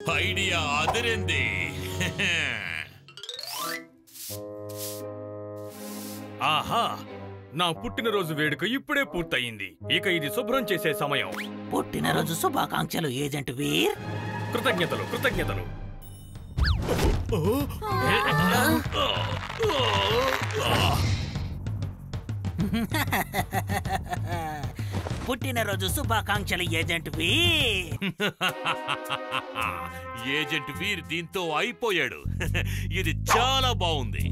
Idea అదిరింది ఆహా నా పుట్టినరోజు వేడుక ఇప్పుడే పూర్తయింది ఇక ఇది శుభ్రం చేసే సమయం పుట్టినరోజు శుభాకాంక్షలు ఏజెంట్ వీర్ కృతజ్ఞతలు కృతజ్ఞతలు పుట్టినరోజు శుభాకాంక్షలు ఏజెంట్ వీర్ ఏజెంట్ వీర్ దీంతో అయిపోయాడు ఇది చాలా బాగుంది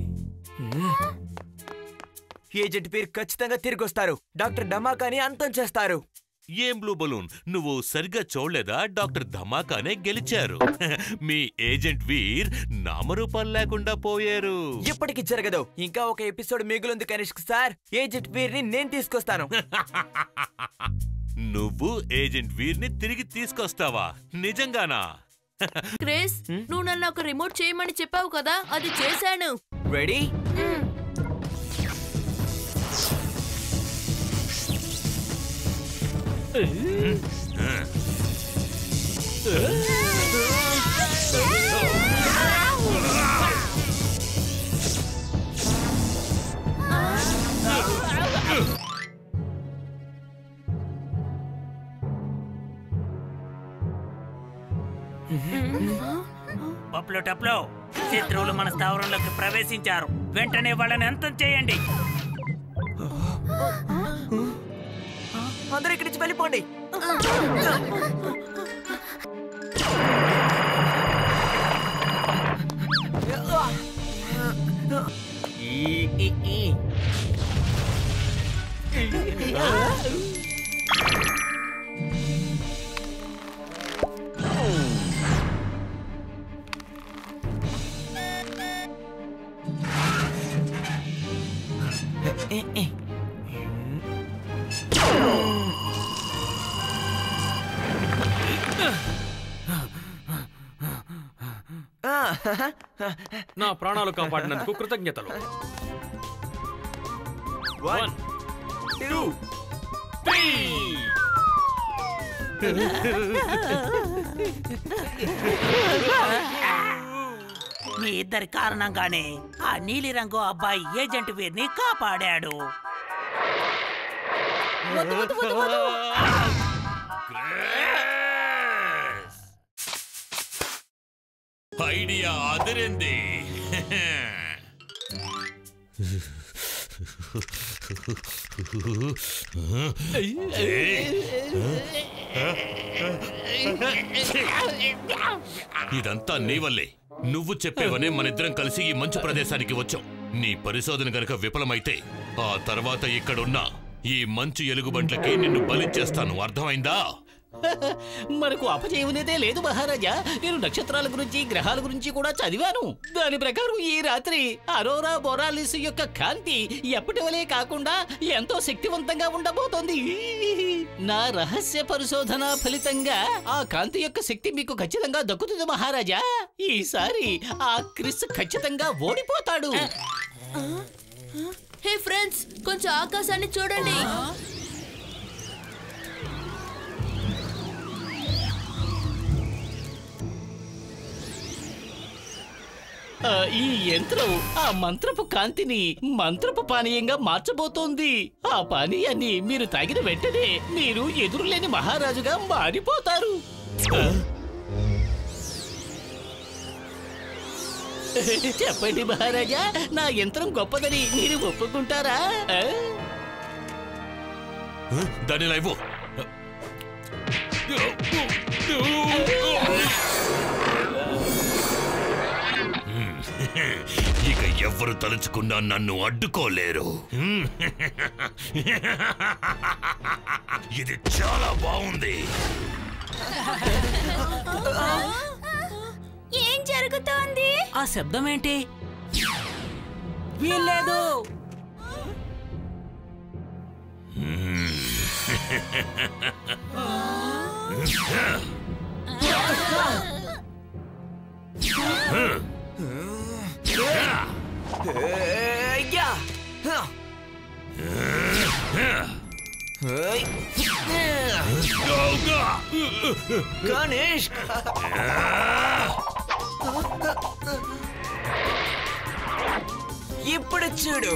ఏజెంట్ పేరు ఖచ్చితంగా తిరిగి వస్తారు డాక్టర్ డమాకాని అంతం చేస్తారు ఏం బ్లూ బలూన్ నువ్వు సరిగ్గా చూడలేదా డాక్టర్ ధమాకానే గెలిచారు మీ ఏజెంట్ వీర్ నామరూపాలు లేకుండా పోయారు ఇప్పటికి జరగదు ఇంకా ఒక ఎపిసోడ్ మిగులుంది కనిష్క్ సార్ ఏజెంట్ వీరిని నేను తీసుకొస్తాను నువ్వు ఏజెంట్ వీర్ని తిరిగి తీసుకొస్తావా నిజంగానా క్రిస్ నువ్వు నన్ను ఒక రిమోట్ చేయమని చెప్పావు కదా అది చేశాను రెడీ పప్లో టప్లో శత్రువులు మన స్థావరంలోకి ప్రవేశించారు వెంటనే వాళ్ళని అంతం చేయండి అందరూ ఇక్కడి నుంచి వెళ్ళిపోండి నా ప్రాణాలు కాపాడినందుకు కృతజ్ఞతలు వన్ టూ మీ ఇద్దరి కారణంగానే ఆ నీలిరంగు అబ్బాయి ఏజెంట్ వీర్ని కాపాడాడు గ్రేస్! ఐడియా అదిరింది ఇదంతా నీ వల్లే నువ్వు చెప్పేవనే మనిద్దరం కలిసి ఈ మంచు ప్రదేశానికి వచ్చాం నీ పరిశోధన గనక విఫలమైతే ఆ తర్వాత ఇక్కడున్న ఈ మంచు ఎలుగుబంట్లకి నిన్ను బలిచ్చేస్తాను అర్థమైందా మనకు అపజయమనేదే లేదు మహారాజా నేను నక్షత్రాల గురించి గ్రహాల గురించి కూడా చదివాను దాని ప్రకారం ఈ రాత్రి అరోరా బొరాలిస్ యొక్క కాంతి ఎప్పటి వలే కాకుండా ఎంతో శక్తివంతంగా ఉండబోతోంది నా రహస్య పరిశోధన ఫలితంగా ఆ కాంతి యొక్క శక్తి మీకు ఖచ్చితంగా దక్కుతుంది మహారాజా ఈసారి ఆ క్రిస్ ఖచ్చితంగా ఓడిపోతాడు హే ఫ్రెండ్స్ కొంచెం ఆకాశాన్ని చూడండి ఆ, ఈ యంత్రం ఆ మంత్రపు కాంతిని మంత్రపు పానీయంగా మార్చబోతోంది ఆ పానీయాన్ని మీరు తాగిన వెంటనే మీరు ఎదురులేని మహారాజుగా మారిపోతారు ఆ? చెప్పండి మహారాజా నా యంత్రం గొప్పదని మీరు ఒప్పుకుంటారా ఆ? దాని లైవ్ ఇక ఎవ్వరు తలుచుకున్నా నన్ను అడ్డుకోలేరు ఇది చాలా బాగుంది ఏం జరుగుతోంది ఆ శబ్దం ఏంటి వీల్లేదు అయ్యా Go, go! గణేష్ ఇప్పుడు చూడు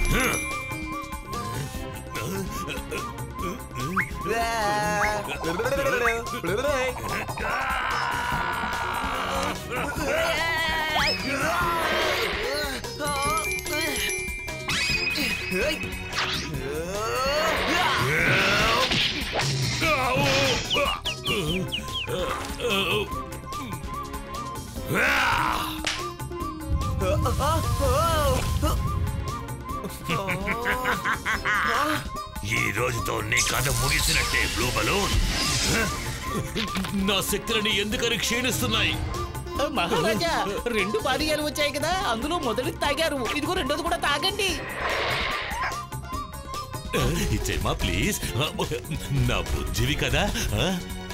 ఈ రోజుతో నీ కథ ముగిసినట్టే బ్లూ బలూన్ నా శక్తులని ఎందుకని క్షీణిస్తున్నాయి మహారాజా రెండు పానీయాలు వచ్చాయి కదా అందులో మొదటిది తాగారు ఇదిగో రెండోది కూడా తాగండి ఇచ్చేమా ప్లీజ్ నా బుజ్జివి కదా ఆ?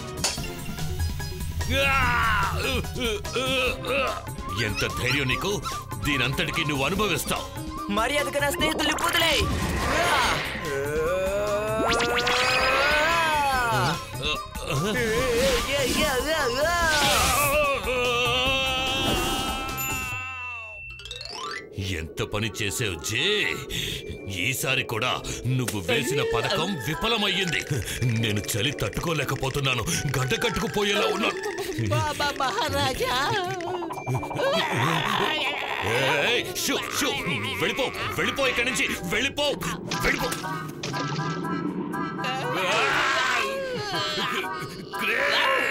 ఎంత ధైర్యం నీకు దీనంతటికి నువ్వు అనుభవిస్తావు మర్యాదగా నా స్నేహితులు వదిలే ఎంత పని చేసావు జే ఈసారి కూడా నువ్వు వేసిన పథకం విఫలమయ్యింది నేను చలి తట్టుకోలేకపోతున్నాను గడ్డ కట్టుకుపోయేలా ఉన్నాను బాబా మహారాజా ఏయ్, షూ, షూ, వెళ్ళిపో వెళ్ళిపో ఇక్కడి నుంచి వెళ్ళిపో వెళ్ళిపో గ్రేట్!